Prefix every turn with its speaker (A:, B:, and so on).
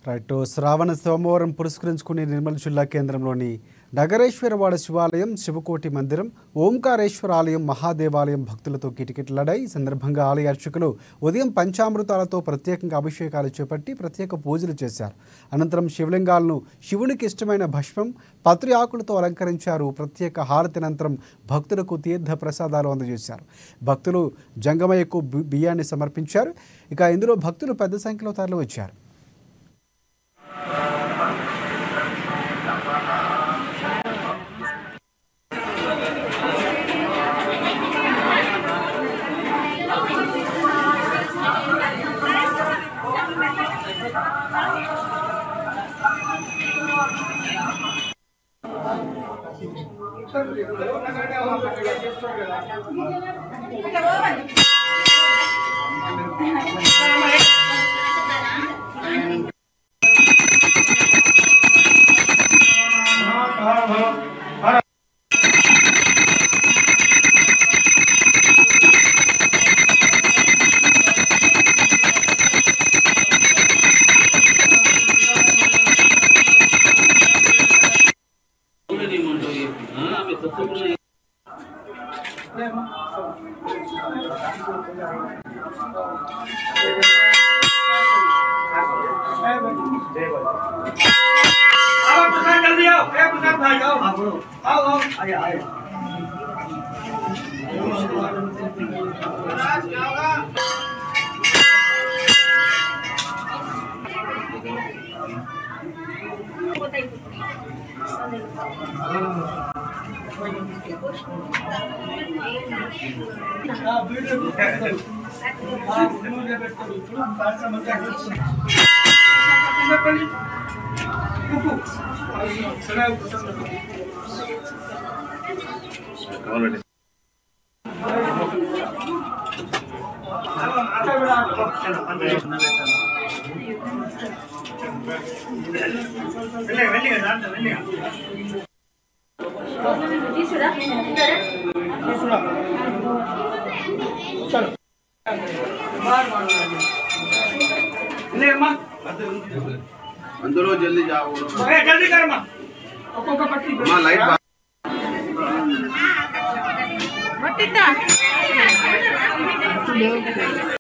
A: right శ్రావణ సోమవారం పురస్కరించుకునే నిర్మల్ జిల్లా కేంద్రంలోని నగరేశ్వరవాడ శివాలయం శివకోటి మందిరం ఓంకారేశ్వర ఆలయం మహాదేవాలయం భక్తులతో కిటకిటలాడాయి ఈ సందర్భంగా ఆలయ అర్చకులు ఉదయం పంచామృతాలతో ప్రత్యేకంగా అభిషేకాలు చేపట్టి ప్రత్యేక పూజలు చేశారు అనంతరం శివలింగాలను శివునికి ఇష్టమైన భస్మం పత్రి ఆకులతో అలంకరించారు ప్రత్యేక హారతి అనంతరం భక్తులకు తీర్థ ప్రసాదాలు అందజేశారు భక్తులు జంగమయ్యకు బి- బియ్యాన్ని సమర్పించారు ఇక ఇందులో భక్తులు పెద్ద సంఖ్యలో తరలి వచ్చారు
B: आओ प्रसाद जल्दी आओ ए प्रसाद भाई आओ आओ आओ आइए आइए వెళ్ళే వెళ్ళి దాంట్లో వెళ్ళి
C: తీసుడా
B: తీసుకురా చలో వెళ్ళే అమ్మా
D: అందరూ జల్దీ జాओ
B: ఏ జల్దీ కరమ్మా ఒక్కొక్క పట్టి
D: అమ్మా లైట్ బా-
C: మట్టిద్దా